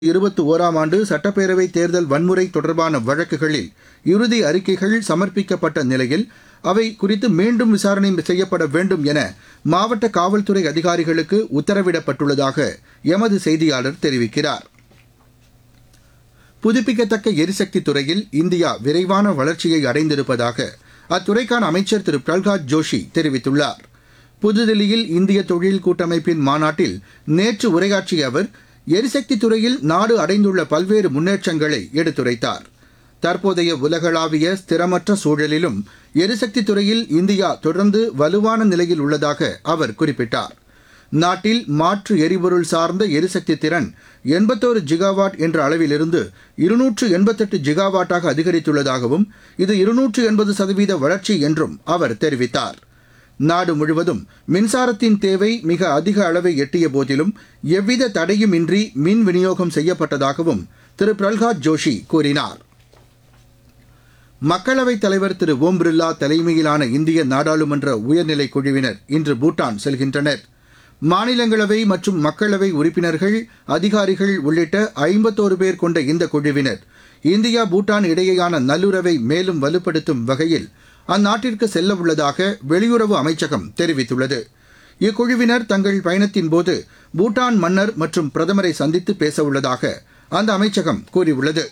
இருபத்தி ஓராம் ஆண்டு சட்டப்பேரவை தேர்தல் வன்முறை தொடர்பான வழக்குகளில் இறுதி அறிக்கைகள் சமர்ப்பிக்கப்பட்ட நிலையில் அவை குறித்து மீண்டும் விசாரணை செய்யப்பட வேண்டும் என மாவட்ட காவல்துறை அதிகாரிகளுக்கு உத்தரவிடப்பட்டுள்ளதாக எமது செய்தியாளர் தெரிவிக்கிறார் புதுப்பிக்கத்தக்க எரிசக்தி துறையில் இந்தியா விரைவான வளர்ச்சியை அடைந்திருப்பதாக அத்துறைக்கான அமைச்சர் திரு பிரல்ஹாத் ஜோஷி தெரிவித்துள்ளார் புதுதில்லியில் இந்திய தொழில் கூட்டமைப்பின் மாநாட்டில் நேற்று உரையாற்றிய அவர் எரிசக்தி துறையில் நாடு அடைந்துள்ள பல்வேறு முன்னேற்றங்களை எடுத்துரைத்தார் தற்போதைய உலகளாவிய ஸ்திரமற்ற சூழலிலும் எரிசக்தி துறையில் இந்தியா தொடர்ந்து வலுவான நிலையில் உள்ளதாக அவர் குறிப்பிட்டார் நாட்டில் மாற்று எரிபொருள் சார்ந்த எரிசக்தி திறன் எண்பத்தோரு ஜிகாவாட் என்ற அளவிலிருந்து இருநூற்று எண்பத்தெட்டு ஜிகாவாட்டாக அதிகரித்துள்ளதாகவும் இது இருநூற்று எண்பது சதவீத வளர்ச்சி என்றும் அவர் தெரிவித்தார் நாடு முழுவதும் மின்சாரத்தின் தேவை மிக அதிக அளவை எட்டிய போதிலும் எவ்வித தடையுமின்றி மின் விநியோகம் செய்யப்பட்டதாகவும் திரு பிரல்ஹாத் ஜோஷி கூறினார் மக்களவைத் தலைவர் திரு ஓம் பிர்லா தலைமையிலான இந்திய நாடாளுமன்ற உயர்நிலை குழுவினர் இன்று பூட்டான் செல்கின்றனர் மாநிலங்களவை மற்றும் மக்களவை உறுப்பினர்கள் அதிகாரிகள் உள்ளிட்ட ஐம்பத்தோரு பேர் கொண்ட இந்த குழுவினர் இந்தியா பூட்டான் இடையேயான நல்லுறவை மேலும் வலுப்படுத்தும் வகையில் அந்நாட்டிற்கு செல்ல உள்ளதாக வெளியுறவு அமைச்சகம் தெரிவித்துள்ளது இக்குழுவினர் தங்கள் பயணத்தின்போது பூட்டான் மன்னர் மற்றும் பிரதமரை சந்தித்து பேசவுள்ளதாக அந்த அமைச்சகம் கூறியுள்ளது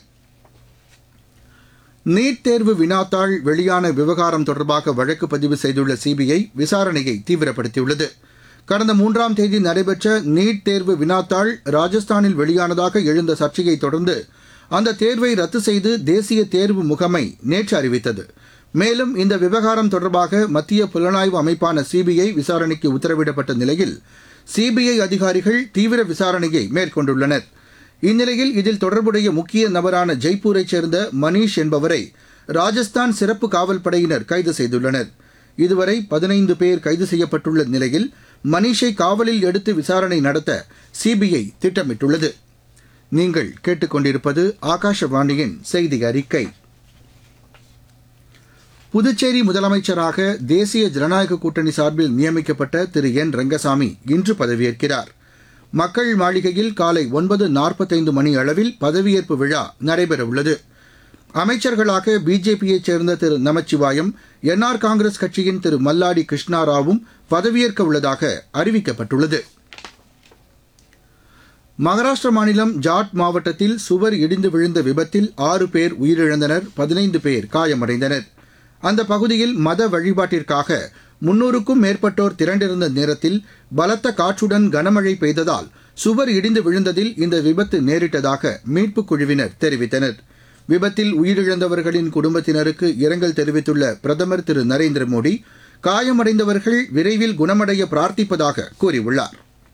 நீட் தேர்வு வினாத்தாள் வெளியான விவகாரம் தொடர்பாக வழக்கு பதிவு செய்துள்ள சிபிஐ விசாரணையை தீவிரப்படுத்தியுள்ளது கடந்த மூன்றாம் தேதி நடைபெற்ற நீட் தேர்வு வினாத்தாள் ராஜஸ்தானில் வெளியானதாக எழுந்த சர்ச்சையை தொடர்ந்து அந்த தேர்வை ரத்து செய்து தேசிய தேர்வு முகமை நேற்று அறிவித்தது மேலும் இந்த விவகாரம் தொடர்பாக மத்திய புலனாய்வு அமைப்பான சிபிஐ விசாரணைக்கு உத்தரவிடப்பட்ட நிலையில் சிபிஐ அதிகாரிகள் தீவிர விசாரணையை மேற்கொண்டுள்ளனர் இந்நிலையில் இதில் தொடர்புடைய முக்கிய நபரான ஜெய்ப்பூரைச் சேர்ந்த மணீஷ் என்பவரை ராஜஸ்தான் சிறப்பு காவல் படையினர் கைது செய்துள்ளனர் இதுவரை பதினைந்து பேர் கைது செய்யப்பட்டுள்ள நிலையில் மணீஷை காவலில் எடுத்து விசாரணை நடத்த சிபிஐ திட்டமிட்டுள்ளது நீங்கள் கேட்டுக்கொண்டிருப்பது ஆகாஷவாணியின் செய்தி அறிக்கை புதுச்சேரி முதலமைச்சராக தேசிய ஜனநாயக கூட்டணி சார்பில் நியமிக்கப்பட்ட திரு என் ரங்கசாமி இன்று பதவியேற்கிறார் மக்கள் மாளிகையில் காலை ஒன்பது நாற்பத்தைந்து மணி அளவில் பதவியேற்பு விழா நடைபெறவுள்ளது அமைச்சர்களாக பிஜேபியைச் சேர்ந்த திரு நமச்சிவாயம் என்ஆர் காங்கிரஸ் கட்சியின் திரு மல்லாடி கிருஷ்ணாராவும் பதவியேற்க உள்ளதாக அறிவிக்கப்பட்டுள்ளது மகாராஷ்டிர மாநிலம் ஜாட் மாவட்டத்தில் சுவர் இடிந்து விழுந்த விபத்தில் ஆறு பேர் உயிரிழந்தனர் பதினைந்து பேர் காயமடைந்தனர் அந்த பகுதியில் மத வழிபாட்டிற்காக முன்னூறுக்கும் மேற்பட்டோர் திரண்டிருந்த நேரத்தில் பலத்த காற்றுடன் கனமழை பெய்ததால் சுவர் இடிந்து விழுந்ததில் இந்த விபத்து நேரிட்டதாக மீட்புக் குழுவினர் தெரிவித்தனர் விபத்தில் உயிரிழந்தவர்களின் குடும்பத்தினருக்கு இரங்கல் தெரிவித்துள்ள பிரதமர் திரு நரேந்திர மோடி காயமடைந்தவர்கள் விரைவில் குணமடைய பிரார்த்திப்பதாக கூறியுள்ளார்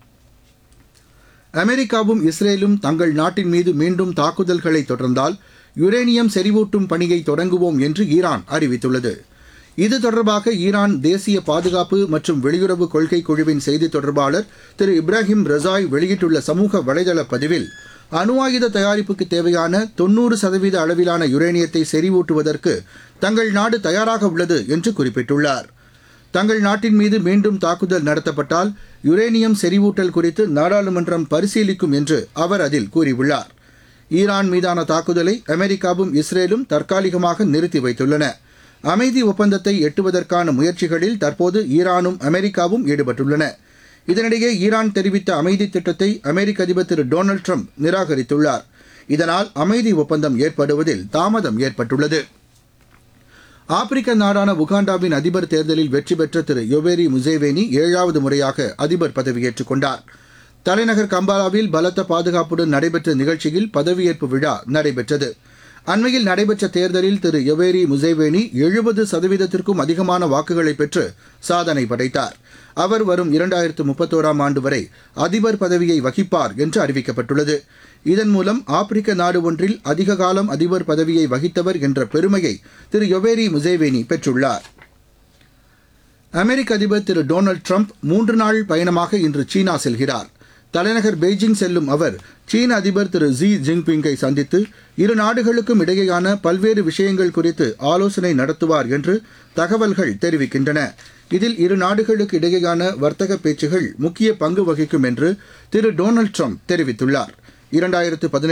அமெரிக்காவும் இஸ்ரேலும் தங்கள் நாட்டின் மீது மீண்டும் தாக்குதல்களை தொடர்ந்தால் யுரேனியம் செறிவூட்டும் பணியை தொடங்குவோம் என்று ஈரான் அறிவித்துள்ளது இது தொடர்பாக ஈரான் தேசிய பாதுகாப்பு மற்றும் வெளியுறவு கொள்கை குழுவின் செய்தி தொடர்பாளர் திரு இப்ராஹிம் ரசாய் வெளியிட்டுள்ள சமூக வலைதள பதிவில் அணு ஆயுத தயாரிப்புக்கு தேவையான தொன்னூறு சதவீத அளவிலான யுரேனியத்தை செறிவூட்டுவதற்கு தங்கள் நாடு தயாராக உள்ளது என்று குறிப்பிட்டுள்ளார் தங்கள் நாட்டின் மீது மீண்டும் தாக்குதல் நடத்தப்பட்டால் யுரேனியம் செறிவூட்டல் குறித்து நாடாளுமன்றம் பரிசீலிக்கும் என்று அவர் அதில் கூறியுள்ளார் ஈரான் மீதான தாக்குதலை அமெரிக்காவும் இஸ்ரேலும் தற்காலிகமாக நிறுத்தி வைத்துள்ளன அமைதி ஒப்பந்தத்தை எட்டுவதற்கான முயற்சிகளில் தற்போது ஈரானும் அமெரிக்காவும் ஈடுபட்டுள்ளன இதனிடையே ஈரான் தெரிவித்த அமைதி திட்டத்தை அமெரிக்க அதிபர் திரு டொனால்டு ட்ரம்ப் நிராகரித்துள்ளார் இதனால் அமைதி ஒப்பந்தம் ஏற்படுவதில் தாமதம் ஏற்பட்டுள்ளது ஆப்பிரிக்க நாடான உகாண்டாவின் அதிபர் தேர்தலில் வெற்றி பெற்ற திரு யொவேரி முசேவேனி ஏழாவது முறையாக அதிபர் பதவியேற்றுக் கொண்டார் தலைநகர் கம்பாலாவில் பலத்த பாதுகாப்புடன் நடைபெற்ற நிகழ்ச்சியில் பதவியேற்பு விழா நடைபெற்றது அண்மையில் நடைபெற்ற தேர்தலில் திரு யொவேரி முசேவேனி எழுபது சதவீதத்திற்கும் அதிகமான வாக்குகளை பெற்று சாதனை படைத்தார் அவர் வரும் இரண்டாயிரத்து முப்பத்தோராம் ஆண்டு வரை அதிபர் பதவியை வகிப்பார் என்று அறிவிக்கப்பட்டுள்ளது இதன் மூலம் ஆப்பிரிக்க நாடு ஒன்றில் அதிக காலம் அதிபர் பதவியை வகித்தவர் என்ற பெருமையை திரு யொவேரி முசேவேனி பெற்றுள்ளார் அமெரிக்க அதிபர் திரு டொனால்டு ட்ரம்ப் மூன்று நாள் பயணமாக இன்று சீனா செல்கிறார் தலைநகர் பெய்ஜிங் செல்லும் அவர் சீன அதிபர் திரு ஜி ஜின்பிங்கை சந்தித்து இரு நாடுகளுக்கும் இடையேயான பல்வேறு விஷயங்கள் குறித்து ஆலோசனை நடத்துவார் என்று தகவல்கள் தெரிவிக்கின்றன இதில் இரு நாடுகளுக்கு இடையேயான வர்த்தக பேச்சுகள் முக்கிய பங்கு வகிக்கும் என்று திரு டொனால்டு ட்ரம்ப் தெரிவித்துள்ளார் இரண்டாயிரத்து பதினேழு